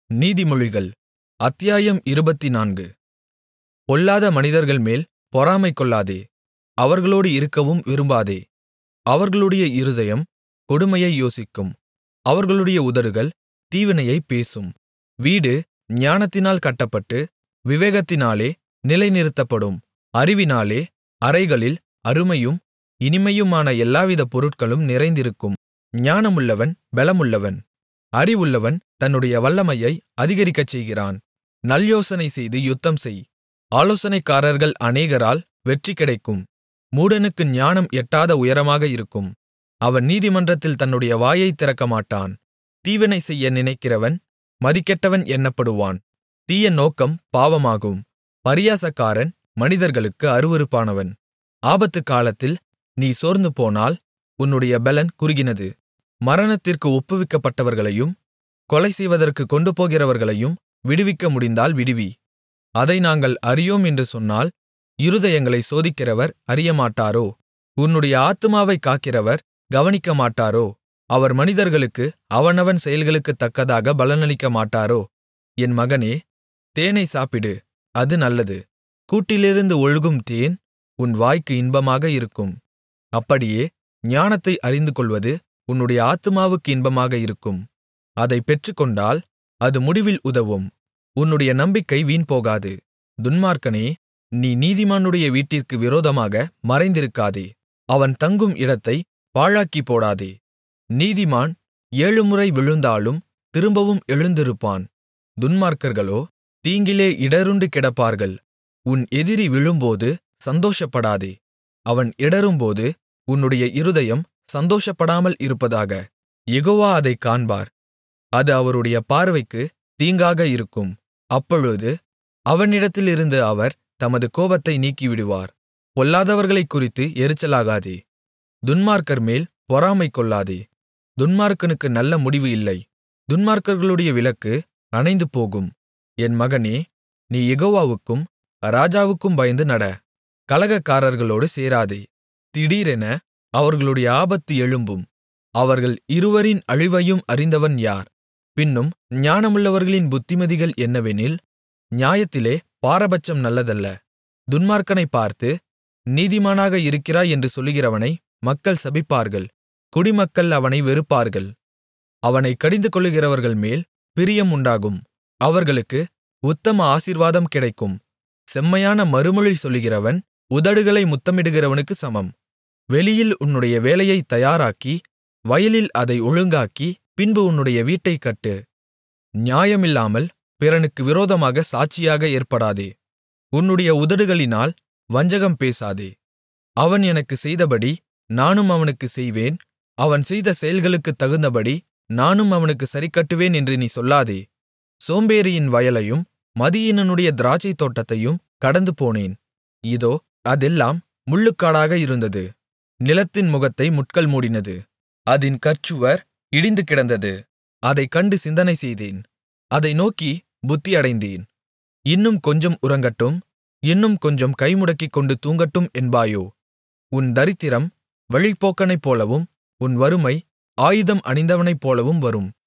நீதிமொழிகள் அத்தியாயம் இருபத்துநான்கு பொல்லாத மனிதர்கள்மேல் பொறாமை கொள்ளாதே அவர்களோடு இருக்கவும் விரும்பாதே அவர்களுடைய இருதயம் கொடுமையை யோசிக்கும் அவர்களுடைய உதடுகள் தீவினையைப் பேசும் வீடு ஞானத்தினால் கட்டப்பட்டு விவேகத்தினாலே நிலைநிறுத்தப்படும் அறிவினாலே அறைகளில் அருமையும் இனிமையுமான எல்லாவித பொருட்களும் நிறைந்திருக்கும் ஞானமுள்ளவன் பெலமுள்ளவன் அறிவுள்ளவன் தன்னுடைய வல்லமையை அதிகரிக்கச்செய்கிறான் நல்யோசனை செய்து யுத்தம்செய் ஆலோசனைக்காரர்கள் அநேகரால் வெற்றி கிடைக்கும் மூடனுக்கு ஞானம் எட்டாத உயரமாக இருக்கும் அவன் நீதிமன்றத்தில் தன்னுடைய வாயைத் திறக்கமாட்டான் தீவினை செய்ய நினைக்கிறவன் மதிகெட்டவன் எண்ணப்படுவான் தீய நோக்கம் பாவமாகும் பரியாசக்காரன் மனிதர்களுக்கு அருவருப்பானவன் ஆபத்துக்காலத்தில் நீ சோர்ந்துபோனால் உன்னுடைய பெலன் குறுகினது மரணத்திற்கு ஒப்புவிக்கப்பட்டவர்களையும் கொலை செய்வதற்குக் கொண்டுபோகிறவர்களையும் விடுவிக்க முடிந்தால் விடுவி அதை நாங்கள் அறியோம் என்று சொன்னால் இருதயங்களைச் சோதிக்கிறவர் அறியமாட்டாரோ உன்னுடைய ஆத்துமாவைக் காக்கிறவர் கவனிக்கமாட்டாரோ அவர் மனிதர்களுக்கு அவனவன் செயல்களுக்குத் தக்கதாக பலனளிக்கமாட்டாரோ என் மகனே தேனை சாப்பிடு அது நல்லது கூட்டிலிருந்து ஒழுகும் தேன் உன் வாய்க்கு இன்பமாக இருக்கும் அப்படியே ஞானத்தை அறிந்துகொள்வது உன்னுடைய ஆத்துமாவுக்கு இன்பமாக இருக்கும் அதைப் பெற்றுக்கொண்டால் அது முடிவில் உதவும் உன்னுடைய நம்பிக்கை வீண்போகாது துன்மார்க்கனே நீ நீதிமானுடைய வீட்டிற்கு விரோதமாக மறைந்திருக்காதே அவன் தங்கும் இடத்தைப் பாழாக்கிப் போடாதே நீதிமான் ஏழுமுறை விழுந்தாலும் திரும்பவும் எழுந்திருப்பான் துன்மார்க்கர்களோ தீங்கிலே இடறுண்டு கிடப்பார்கள் உன் எதிரி விழும்போது சந்தோஷப்படாதே அவன் இடறும்போது உன்னுடைய இருதயம் சந்தோஷப்படாமல் இருப்பதாக யெகோவா அதைக் காண்பார் அது அவருடைய பார்வைக்கு தீங்காக இருக்கும் அப்பொழுது அவனிடத்திலிருந்து அவர் தமது கோபத்தை நீக்கிவிடுவார் பொல்லாதவர்களைக் குறித்து எரிச்சலாகாதே துன்மார்க்கர்மேல் பொறாமை கொள்ளாதே துன்மார்க்கனுக்கு நல்ல முடிவு இல்லை துன்மார்க்கர்களுடைய விளக்கு அணைந்து போகும் என் மகனே நீ யெகோவாவுக்கும் ராஜாவுக்கும் பயந்து நட கலகக்காரர்களோடு சேராதே திடீரென அவர்களுடைய ஆபத்து எழும்பும் அவர்கள் இருவரின் அழிவையும் அறிந்தவன் யார் பின்னும் ஞானமுள்ளவர்களின் புத்திமதிகள் என்னவெனில் நியாயத்திலே பாரபட்சம் நல்லதல்ல துன்மார்க்கனைப் பார்த்து நீதிமானாக இருக்கிறாய் என்று சொல்லுகிறவனை மக்கள் சபிப்பார்கள் குடிமக்கள் அவனை வெறுப்பார்கள் அவனைக் கடிந்துகொள்ளுகிறவர்கள் மேல் பிரியம் உண்டாகும் அவர்களுக்கு உத்தம ஆசீர்வாதம் கிடைக்கும் செம்மையான மறுமொழி சொல்லுகிறவன் உதடுகளை முத்தமிடுகிறவனுக்கு சமம் வெளியில் உன்னுடைய வேலையைத் தயாராக்கி வயலில் அதை ஒழுங்காக்கி பின்பு உன்னுடைய வீட்டைக் கட்டு நியாயமில்லாமல் பிறனுக்கு விரோதமாக சாட்சியாக ஏற்படாதே உன்னுடைய உதடுகளினால் வஞ்சகம் பேசாதே அவன் எனக்குச் செய்தபடி நானும் அவனுக்குச் செய்வேன் அவன் செய்த செயல்களுக்குத் தகுந்தபடி நானும் அவனுக்குச் சரிக்கட்டுவேன் என்று நீ சொல்லாதே சோம்பேறியின் வயலையும் மதியீனனுடைய திராட்சைத் தோட்டத்தையும் கடந்து போனேன் இதோ அதெல்லாம் முள்ளுக்காடாக இருந்தது நிலத்தின் முகத்தை முட்கள் மூடினது அதின் கற்சுவர் இடிந்து கிடந்தது அதைக் கண்டு சிந்தனை செய்தேன் அதை நோக்கி புத்தியடைந்தேன் இன்னும் கொஞ்சம் உறங்கட்டும் இன்னும் கொஞ்சம் கைமுடக்கிக் கொண்டு தூங்கட்டும் என்பாயோ உன் தரித்திரம் வழிப்போக்கனைப் போலவும் உன் வறுமை ஆயுதம் அணிந்தவனைப் போலவும் வரும்